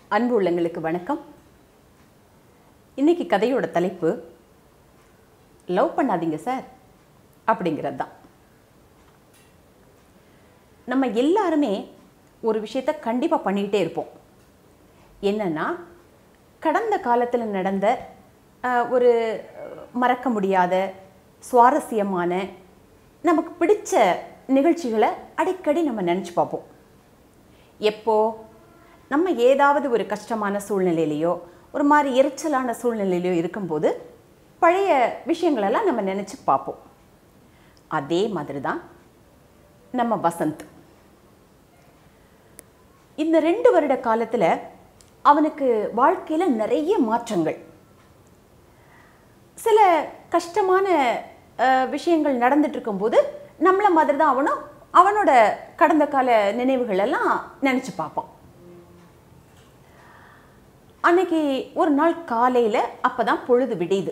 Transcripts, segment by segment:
அன்பு உள்ளங்களுக்கு வணக்கம் இன்னைக்கு கதையோட தலைப்பு லவ் பண்ணாதீங்க சார் அப்படிங்கிறது தான் நம்ம எல்லாருமே ஒரு விஷயத்த கண்டிப்பாக பண்ணிக்கிட்டே இருப்போம் என்னன்னா கடந்த காலத்தில் நடந்த அஹ், ஒரு மறக்க முடியாத சுவாரஸ்யமான நமக்கு பிடிச்ச நிகழ்ச்சிகளை அடிக்கடி நம்ம நினச்சி பார்ப்போம் எப்போ நம்ம ஏதாவது ஒரு கஷ்டமான சூழ்நிலையிலையோ ஒரு மாதிரி எரிச்சலான சூழ்நிலையிலையோ இருக்கும்போது பழைய விஷயங்களெல்லாம் நம்ம நினச்சி பார்ப்போம் அதே மாதிரி தான் நம்ம வசந்த் இந்த ரெண்டு வருட காலத்தில் அவனுக்கு வாழ்க்கையில் நிறைய மாற்றங்கள் சில கஷ்டமான அஹ், விஷயங்கள் நடந்துட்டு இருக்கும்போது நம்மள மாதிரி தான் அவனும் அவனோட கடந்த கால நினைவுகள் எல்லாம் நினச்சி பார்ப்பான் அன்னைக்கு ஒரு நாள் காலையில் அப்போ தான் பொழுது விடியுது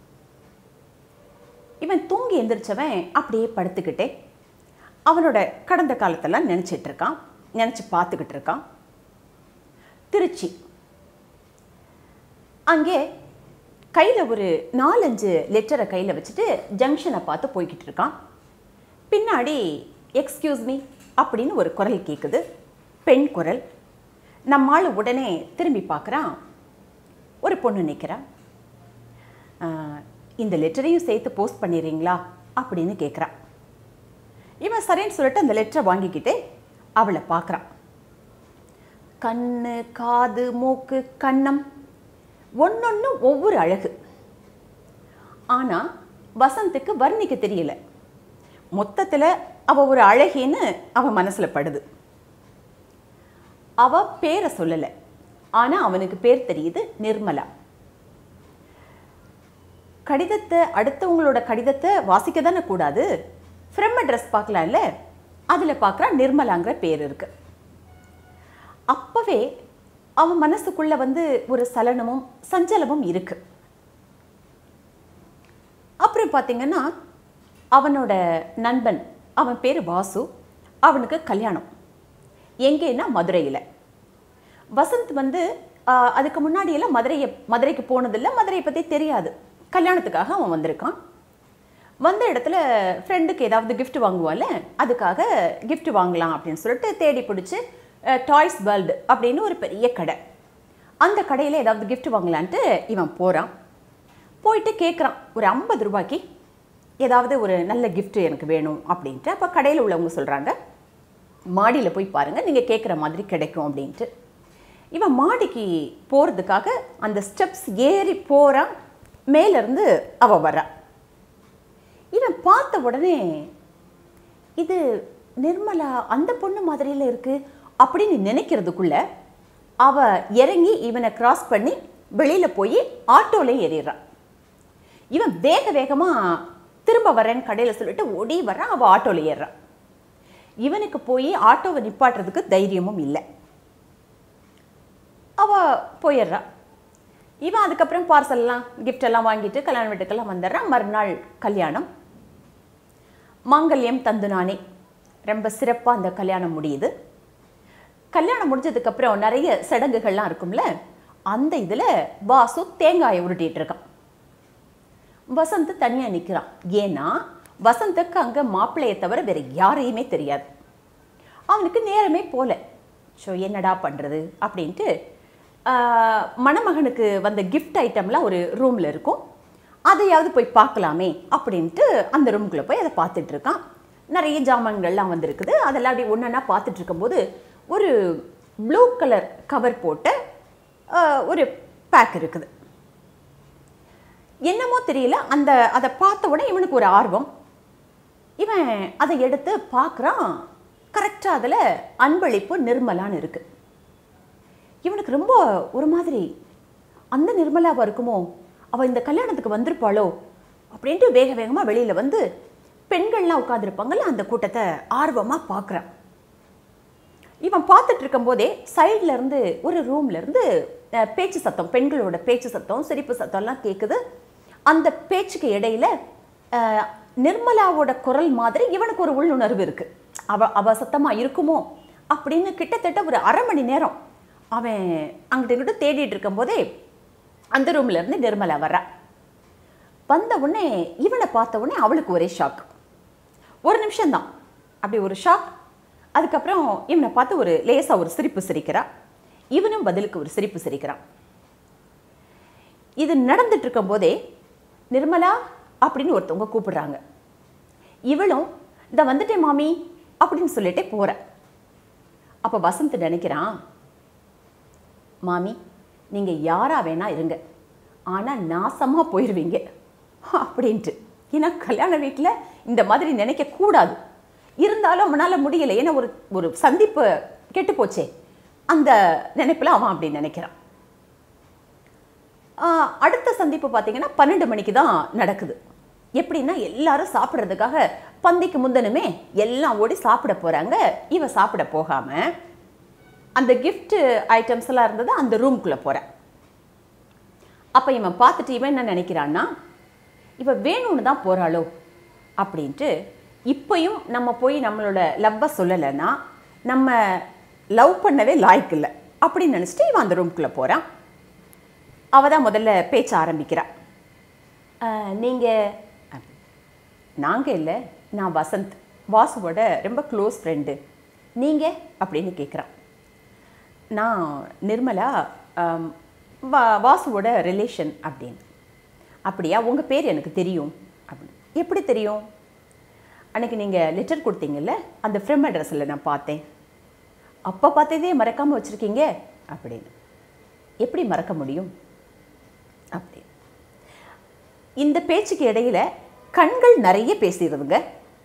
இவன் தூங்கி எந்திரிச்சவன் அப்படியே படுத்துக்கிட்டே அவனோட கடந்த காலத்தெல்லாம் நினச்சிட்டு இருக்கான் நினச்சி பார்த்துக்கிட்டு இருக்கான் திருச்சி அங்கே கையில் ஒரு நாலஞ்சு லெட்டரை கையில் வச்சுட்டு ஜங்ஷனை பார்த்து போய்கிட்டு இருக்கான் பின்னாடி எக்ஸ்கியூஸ் மீ அப்படின்னு ஒரு குரல் கேட்குது பெண் குரல் நம்மால் உடனே திரும்பி பார்க்குறான் ஒரு பொண்ணு நிற்கிறான் இந்த லெட்டரையும் சேர்த்து போஸ்ட் பண்ணிடுறீங்களா அப்படின்னு கேட்குறான் இவன் சரின்னு சொல்லிட்டு அந்த லெட்டரை வாங்கிக்கிட்டு அவளை பார்க்குறான் கண்ணு காது மூக்கு கன்னம் ஒன்னொன்று ஒவ்வொரு அழகு ஆனால் வசந்துக்கு வர்ணிக்க தெரியல மொத்தத்தில் அவ ஒரு அழகின்னு அவன் மனசில் படுது அவ பேரை சொல்லலை ஆனால் அவனுக்கு பேர் தெரியுது நிர்மலா கடிதத்தை அடுத்தவங்களோட கடிதத்தை வாசிக்க தானே கூடாது ஃப்ரெம் அட்ரஸ் பார்க்கலாம்ல அதில் பார்க்குறான் நிர்மலாங்கிற பேர் இருக்கு அப்பவே அவன் மனசுக்குள்ள வந்து ஒரு சலனமும் சஞ்சலமும் இருக்கு அப்புறம் பார்த்தீங்கன்னா அவனோட நண்பன் அவன் பேர் வாசு அவனுக்கு கல்யாணம் எங்கேன்னா மதுரையில் வசந்த் வந்து ஆஹ், அதுக்கு முன்னாடியெல்லாம் மதுரையை மதுரைக்கு போனதில்லை மதுரையை பற்றி தெரியாது கல்யாணத்துக்காக அவன் வந்திருக்கான் வந்த இடத்துல ஃப்ரெண்டுக்கு ஏதாவது gift வாங்குவான்ல அதுக்காக gift வாங்கலாம் அப்படின்னு சொல்லிட்டு தேடி பிடிச்சி டாய்ஸ் வேர்ல்டு அப்படின்னு ஒரு பெரிய கடை அந்த கடையில் ஏதாவது gift வாங்கலான்ட்டு இவன் போகிறான் போயிட்டு கேட்குறான் ஒரு ஐம்பது ரூபாய்க்கு ஏதாவது ஒரு நல்ல gift எனக்கு வேணும் அப்படின்ட்டு அப்போ கடையில் உள்ளவங்க சொல்கிறாங்க மாடியில் போய் பாருங்கள் நீங்கள் கேட்குற மாதிரி கிடைக்கும் அப்படின்ட்டு இவன் மாடிக்கு போகிறதுக்காக அந்த ஸ்டெப்ஸ் ஏறி போகிறான் மேலேருந்து அவ வரா இவன் பார்த்த உடனே இது நிர்மலா அந்த பொண்ணு மாதிரியில் இருக்கு அப்படின்னு நினைக்கிறதுக்குள்ள அவ இறங்கி இவனை கிராஸ் பண்ணி வெளியில் போய் ஆட்டோல ஏறிடுறான் இவன் வேக வேகமாக திரும்ப வரேன்னு கடையில் சொல்லிட்டு ஓடி வர்றான் அவள் ஆட்டோல ஏறுறான் இவனுக்கு போய் ஆட்டோவை நிப்பாட்டுறதுக்கு தைரியமும் இல்லை அவ போயிடுறா இவன் அதுக்கப்புறம் பார்சல்லாம் gift எல்லாம் வாங்கிட்டு கல்யாண வீட்டுக்கெல்லாம் வந்துடுறான் மறுநாள் கல்யாணம் மாங்கல்யம் தந்துனானே ரொம்ப சிறப்பாக அந்த கல்யாணம் முடியுது கல்யாணம் முடிஞ்சதுக்கப்புறம் நிறைய சடங்குகள்லாம் இருக்கும்ல அந்த இதில் வாசு தேங்காயை உருட்டிட்டு இருக்கான் வசந்த் தனியாக நிற்கிறான் ஏன்னா வசந்துக்கு அங்கே மாப்பிள்ளையை தவிர வேற யாரையுமே தெரியாது அவனுக்கு நேரமே போல ஸோ என்னடா பண்ணுறது அப்படின்ட்டு ஆஹ், மணமகனுக்கு வந்த கிஃப்ட் ஐட்டம்லாம் ஒரு ரூமில் இருக்கும் அதையாவது போய் பார்க்கலாமே அப்படின்ட்டு அந்த ரூம்குள்ளே போய் அதை பார்த்துட்டு இருக்கான் நிறைய ஜாமான்கள்லாம் வந்திருக்குது அதெல்லாம் அப்படி ஒன்றா பார்த்துட்டு இருக்கும்போது ஒரு ப்ளூ கலர் கவர் போட்ட ஆஹ், ஒரு பேக் இருக்குது என்னமோ தெரியல அந்த அதை பார்த்த உடனே இவனுக்கு ஒரு ஆர்வம் இவன் அதை எடுத்து பார்க்குறான் கரெக்டாக அதில் அன்பளிப்பு நிர்மலான்னு இருக்கு இவனுக்கு ரொம்ப ஒரு மாதிரி அந்த நிர்மலாவா இருக்குமோ அவள் இந்த கல்யாணத்துக்கு வந்திருப்பாளோ அப்படின்ட்டு வேக வேகமாக வெளியில் வந்து பெண்கள்லாம் உட்காந்துருப்பாங்கல்ல அந்த கூட்டத்தை ஆர்வமாக பார்க்குறான் இவன் பார்த்துட்டு இருக்கும்போதே சைடுல இருந்து ஒரு ரூம்ல இருந்து அஹ், பேச்சு சத்தம் பெண்களோட பேச்சு சத்தம் சிரிப்பு சத்தம்லாம் கேட்குது அந்த பேச்சுக்கு இடையில அஹ், நிர்மலாவோட குரல் மாதிரி இவனுக்கு ஒரு உள்ளுணர்வு இருக்கு அவ அவ சத்தமா இருக்குமோ அப்படின்னு கிட்டத்தட்ட ஒரு அரை மணி நேரம் அவன் அங்கிட்ட இங்கிட்ட தேடிட்டு இருக்கும்போதே அந்த ரூம்ல இருந்து நிர்மலா வர்றா வந்த உடனே இவனை பார்த்த உடனே அவளுக்கு ஒரே ஷாக் ஒரு நிமிஷம்தான் அப்படி ஒரு ஷாக் அதுக்கப்புறம் இவனை பார்த்து ஒரு லேசாக ஒரு சிரிப்பு சிரிக்கிறா இவனும் பதிலுக்கு ஒரு சிரிப்பு சிரிக்கிறான் இது நடந்துட்டு இருக்கும்போதே நிர்மலா அப்படின்னு ஒருத்தவங்க கூப்பிடுறாங்க இவளும் இந்த வந்துட்டேன் மாமி அப்படின்னு சொல்லிட்டே போற அப்போ வசந்த் நினைக்கிறான் மாமி நீங்கள் யாரா வேணா இருங்க ஆனால் நாசமாக போயிடுவீங்க அப்படின்ட்டு ஏன்னா கல்யாண வீட்டில் இந்த மாதிரி நினைக்க கூடாது இருந்தாலும் அவனால் முடியல ஏன்னா ஒரு ஒரு சந்திப்பு கெட்டு போச்சே அந்த நினைப்பில் அவன் அப்படி நினைக்கிறான் ஆஹ் அடுத்த சந்திப்பு பார்த்தீங்கன்னா பன்னெண்டு மணிக்கு தான் நடக்குது எப்படின்னா எல்லாரும் சாப்பிட்றதுக்காக பந்திக்கு முந்தனுமே எல்லாம் ஓடி சாப்பிட போகிறாங்க இவ சாப்பிட போகாமல் அந்த கிஃப்ட் ஐட்டம்ஸ் எல்லாம் இருந்தது அந்த ரூம்குள்ளே போகிறேன் அப்போ இவன் பார்த்துட்டு இவன் என்ன நினைக்கிறான்னா இவ வேணும்னு தான் போகிறாளோ அப்படின்ட்டு இப்பயும் நம்ம போய் நம்மளோட லவ்வை சொல்லலைன்னா நம்ம லவ் பண்ணவே லாய்க்கு இல்லை அப்படின்னு நினச்சிட்டு இவன் அந்த ரூம்குள்ளே போகிறான் அவள் தான் முதல்ல பேச்ச ஆரம்பிக்கிறா நீங்கள் நாங்கள் இல்லை நான் வசந்த் வாசுவோட ரொம்ப க்ளோஸ் ஃப்ரெண்டு நீங்கள் அப்படின்னு கேட்குறான் நான் நிர்மலா ஆம், வா வாசுவோட ரிலேஷன் அப்படின்னு அப்படியா உங்கள் பேர் எனக்கு தெரியும் அப்படின்னு எப்படி தெரியும் அன்னைக்கு நீங்கள் லெட்டர் கொடுத்தீங்கல்ல அந்த ஃப்ரெம் அட்ரஸில் நான் பார்த்தேன் அப்போ பார்த்ததே மறக்காமல் வச்சுருக்கீங்க அப்படின்னு எப்படி மறக்க முடியும் அப்படி இந்த பேச்சுக்கு இடையில கண்கள் நிறைய பேசிடுதுங்க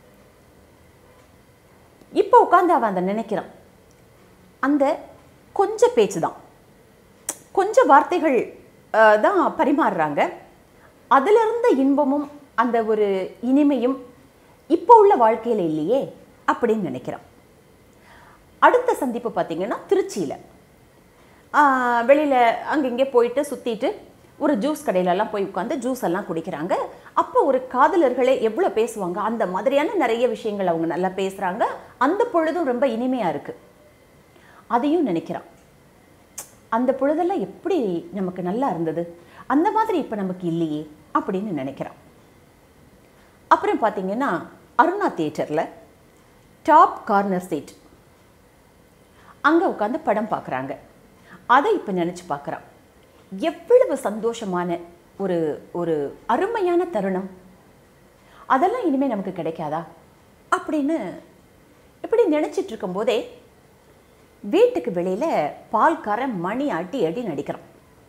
இப்போ உட்காந்து அவன் அதை நினைக்கிறான் அந்த கொஞ்ச பேச்சு தான் கொஞ்ச வார்த்தைகள் அஹ், தான் பரிமாறுறாங்க அதில் இருந்த இன்பமும் அந்த ஒரு இனிமையும் இப்போ உள்ள வாழ்க்கையில் இல்லையே அப்படின்னு நினைக்கிறான் அடுத்த சந்திப்பு பார்த்தீங்கன்னா திருச்சியில் வெளியில் அங்கங்கே போயிட்டு சுற்றிட்டு ஒரு ஜூஸ் கடையிலலாம் போய் உட்காந்து ஜூஸ் எல்லாம் குடிக்கிறாங்க அப்போ ஒரு காதலர்களே எவ்வளோ பேசுவாங்க அந்த மாதிரியான நிறைய விஷயங்கள் அவங்க நல்லா பேசுகிறாங்க அந்த பொழுதும் ரொம்ப இனிமையாக இருக்குது அதையும் நினைக்கிறான் அந்த பொழுதெல்லாம் எப்படி நமக்கு நல்லா இருந்தது அந்த மாதிரி இப்போ நமக்கு இல்லையே அப்படின்னு நினைக்கிறான் அப்புறம் பார்த்தீங்கன்னா அருணா தியேட்டரில் டாப் கார்னர் சீட் அங்கே உட்காந்து படம் பார்க்குறாங்க அதை இப்போ நினச்சி பார்க்குறான் எவ்வளவு சந்தோஷமான ஒரு ஒரு அருமையான தருணம் அதெல்லாம் இனிமேல் நமக்கு கிடைக்காதா அப்படின்னு இப்படி நினச்சிட்டு இருக்கும்போதே வீட்டுக்கு வெளியில் பால்காரன் மணி அடி அடி நடிக்கிறான்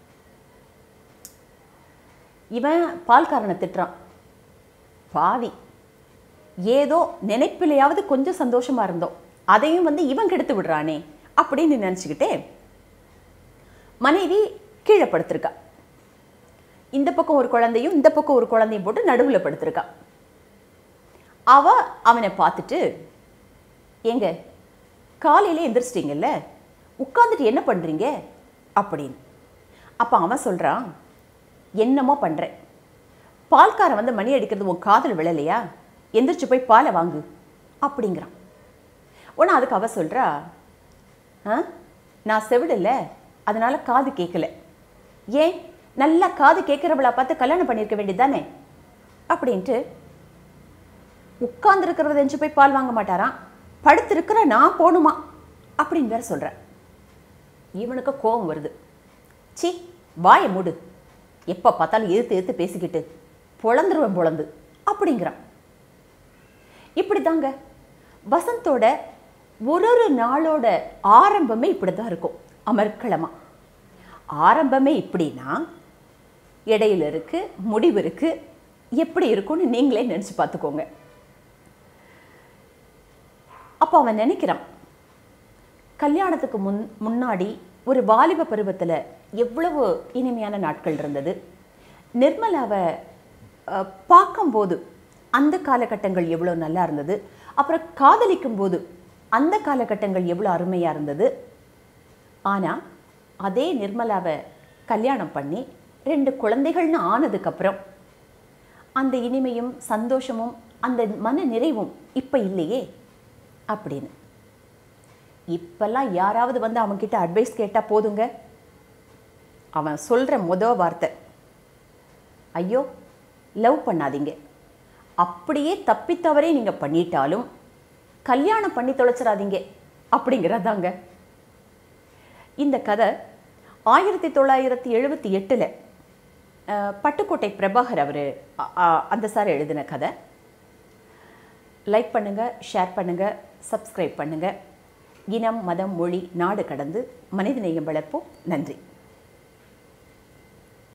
இவன் பால்காரனை திட்டுறான் பாவி ஏதோ நினைப்பிலையாவது கொஞ்சம் சந்தோஷமா இருந்தோம் அதையும் வந்து இவன் கெடுத்து விடுறானே அப்படின்னு நினச்சிக்கிட்டே மனைவி கீழே படுத்திருக்கா இந்த பக்கம் ஒரு குழந்தையும் இந்த பக்கம் ஒரு குழந்தையும் போட்டு நடுவில் படுத்திருக்கா அவ அவனை பார்த்துட்டு ஏங்க காலையில எந்திரிச்சிட்டிங்கல்ல உட்காந்துட்டு என்ன பண்ணுறீங்க அப்படின்னு அப்போ அவன் சொல்கிறான் என்னமோ பண்ணுறேன் பால்காரன் வந்து மணி அடிக்கிறது உன் காதல் விழலையா எந்திரிச்சு போய் பாலை வாங்கு அப்படிங்கிறான் உடனே அதுக்கு அவ சொல்கிறா ஆ நான் செவிடல அதனால காது கேட்கல ஏன் நல்லா காது கேட்குறவளா பார்த்து கல்யாணம் பண்ணியிருக்க வேண்டியதானே அப்படின்ட்டு உட்கார்ந்துருக்கிறத எஞ்சி போய் பால் வாங்க மாட்டாராம் படுத்திருக்கிற நான் போகணுமா அப்படின்னு வேற சொல்கிறேன் இவனுக்கு கோபம் வருது சி வாயை மூடு எப்போ பார்த்தாலும் எதிர்த்து எதிர்த்து பேசிக்கிட்டு பொழந்துருவேன் பொழந்து அப்படிங்கிறான் இப்படி தாங்க வசந்தோட ஒரு ஒரு நாளோட ஆரம்பமே இப்படி தான் இருக்கும் அமர்க்களமாக ஆரம்பமே இப்படின்னா இடையில இருக்கு முடிவு இருக்கு எப்படி இருக்கும்னு நீங்களே நினச்சி பார்த்துக்கோங்க அப்போ அவன் நினைக்கிறான் கல்யாணத்துக்கு முன் முன்னாடி ஒரு வாலிப பருவத்தில் எவ்வளவு இனிமையான நாட்கள் இருந்தது நிர்மலாவை அஹ், பார்க்கும்போது அந்த காலகட்டங்கள் எவ்வளோ நல்லா இருந்தது அப்புறம் காதலிக்கும் போது அந்த காலகட்டங்கள் எவ்வளோ அருமையாக இருந்தது ஆனால் அதே நிர்மலாவை கல்யாணம் பண்ணி ரெண்டு குழந்தைகள்னு ஆனதுக்கப்புறம் அந்த இனிமையும் சந்தோஷமும் அந்த மன நிறைவும் இப்போ இல்லையே அப்படின்னு இப்பெல்லாம் யாராவது வந்து அவன்கிட்ட அட்வைஸ் கேட்டால் போதுங்க அவன் சொல்கிற முத வார்த்தை ஐயோ லவ் பண்ணாதீங்க அப்படியே தப்பித்தவரே நீங்கள் பண்ணிட்டாலும் கல்யாணம் பண்ணி தொலைச்சிடாதீங்க அப்படிங்கிறதாங்க இந்த கதை ஆயிரத்தி தொள்ளாயிரத்தி எழுபத்தி எட்டில் பட்டுக்கோட்டை பிரபாகர் அவர் அந்த சார் எழுதின கதை லைக் பண்ணுங்கள் ஷேர் பண்ணுங்கள் சப்ஸ்கிரைப் பண்ணுங்கள் இனம் மதம் மொழி நாடு கடந்து மனிதநேயம் வளர்ப்போம் நன்றி